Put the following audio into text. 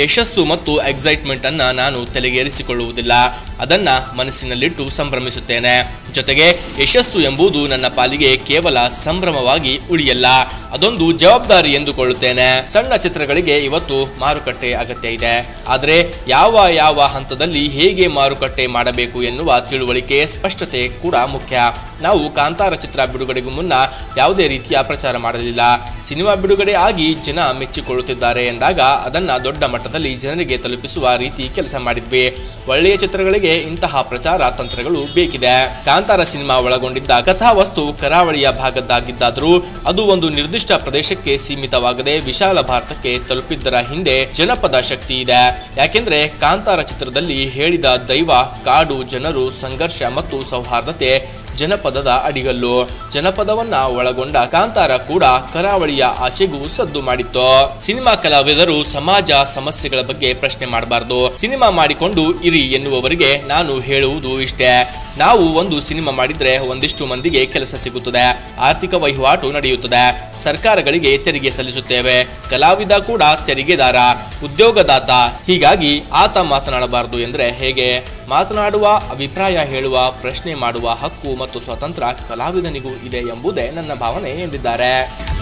ಯಶಸ್ಸು ಮತ್ತು ಎಕ್ಸೈಟ್ಮೆಂಟ್ ಅನ್ನ ನಾನು ತಲೆಗೇರಿಸಿಕೊಳ್ಳುವುದಿಲ್ಲ ಅದನ್ನ ಮನಸ್ಸಿನಲ್ಲಿಟ್ಟು ಸಂಭ್ರಮಿಸುತ್ತೇನೆ ಜೊತೆಗೆ ಯಶಸ್ಸು ಎಂಬುದು ನನ್ನ ಪಾಲಿಗೆ ಕೇವಲ ಸಂಭ್ರಮವಾಗಿ ಉಳಿಯಲ್ಲ ಅದೊಂದು ಜವಾಬ್ದಾರಿ ಎಂದುಕೊಳ್ಳುತ್ತೇನೆ ಸಣ್ಣ ಚಿತ್ರಗಳಿಗೆ ಇವತ್ತು ಮಾರುಕಟ್ಟೆ ಅಗತ್ಯ ಇದೆ ಆದರೆ ಯಾವ ಯಾವ ಹಂತದಲ್ಲಿ ಹೇಗೆ ಮಾರುಕಟ್ಟೆ ಮಾಡಬೇಕು ಎನ್ನುವ ತಿಳುವಳಿಕೆ ಸ್ಪಷ್ಟತೆ ಕೂಡ ಮುಖ್ಯ ನಾವು ಕಾಂತಾರ ಚಿತ್ರ ಬಿಡುಗಡೆಗೂ ಮುನ್ನ ಯಾವುದೇ ರೀತಿಯ ಪ್ರಚಾರ ಮಾಡಲಿಲ್ಲ ಸಿನಿಮಾ ಬಿಡುಗಡೆ ಆಗಿ ಜನ ಮೆಚ್ಚಿಕೊಳ್ಳುತ್ತಿದ್ದಾರೆ ಎಂದಾಗ ಅದನ್ನ ದೊಡ್ಡ ಮಟ್ಟದಲ್ಲಿ ಜನರಿಗೆ ತಲುಪಿಸುವ ರೀತಿ ಕೆಲಸ ಮಾಡಿದ್ವಿ ಒಳ್ಳೆಯ ಚಿತ್ರಗಳಿಗೆ ಇಂತಹ ಪ್ರಚಾರ ತಂತ್ರಗಳು ಬೇಕಿದೆ ಕಾಂತಾರ ಸಿನಿಮಾ ಒಳಗೊಂಡಿದ್ದ ಕಥಾವಸ್ತು ಕರಾವಳಿಯ ಭಾಗದ್ದಾಗಿದ್ದಾದರೂ ಅದು ಒಂದು ನಿರ್ದಿಷ್ಟ ಪ್ರದೇಶಕ್ಕೆ ಸೀಮಿತವಾಗದೆ ವಿಶಾಲ ಭಾರತಕ್ಕೆ ತಲುಪಿದ್ದರ ಹಿಂದೆ ಜನಪದ ಶಕ್ತಿ ಇದೆ ಯಾಕೆಂದ್ರೆ ಕಾಂತಾರ ಚಿತ್ರದಲ್ಲಿ ಹೇಳಿದ ದೈವ ಕಾಡು ಜನರು ಸಂಘರ್ಷ ಮತ್ತು ಸೌಹಾರ್ದತೆ ಜನಪದದ ಅಡಿಗಲ್ಲು ಜನಪದವನ್ನ ಒಳಗೊಂಡ ಕಾಂತಾರ ಕೂಡ ಕರಾವಳಿಯ ಆಚೆಗೂ ಸದ್ದು ಮಾಡಿತ್ತು ಸಿನಿಮಾ ಕಲಾವಿದರು ಸಮಾಜ ಸಮಸ್ಯೆಗಳ ಬಗ್ಗೆ ಪ್ರಶ್ನೆ ಮಾಡಬಾರದು ಸಿನಿಮಾ ಮಾಡಿಕೊಂಡು ಇರಿ ಎನ್ನುವವರಿಗೆ ನಾನು ಹೇಳುವುದು ಇಷ್ಟೇ ನಾವು ಒಂದು ಸಿನಿಮಾ ಮಾಡಿದ್ರೆ ಒಂದಿಷ್ಟು ಮಂದಿಗೆ ಕೆಲಸ ಸಿಗುತ್ತದೆ ಆರ್ಥಿಕ ವಹಿವಾಟು ನಡೆಯುತ್ತದೆ ಸರ್ಕಾರಗಳಿಗೆ ತೆರಿಗೆ ಸಲ್ಲಿಸುತ್ತೇವೆ ಕಲಾವಿದ ಕೂಡ ತೆರಿಗೆದಾರ ಉದ್ಯೋಗದಾತ ಹೀಗಾಗಿ ಆತ ಮಾತನಾಡಬಾರದು ಎಂದ್ರೆ ಹೇಗೆ ಮಾತನಾಡುವ ಅಭಿಪ್ರಾಯ ಹೇಳುವ ಪ್ರಶ್ನೆ ಮಾಡುವ ಹಕ್ಕು ಮತ್ತು ಸ್ವಾತಂತ್ರ್ಯ ಕಲಾವಿದನಿಗೂ ಇದೆ ಎಂಬುದೇ ನನ್ನ ಭಾವನೆ ಎಂದಿದ್ದಾರೆ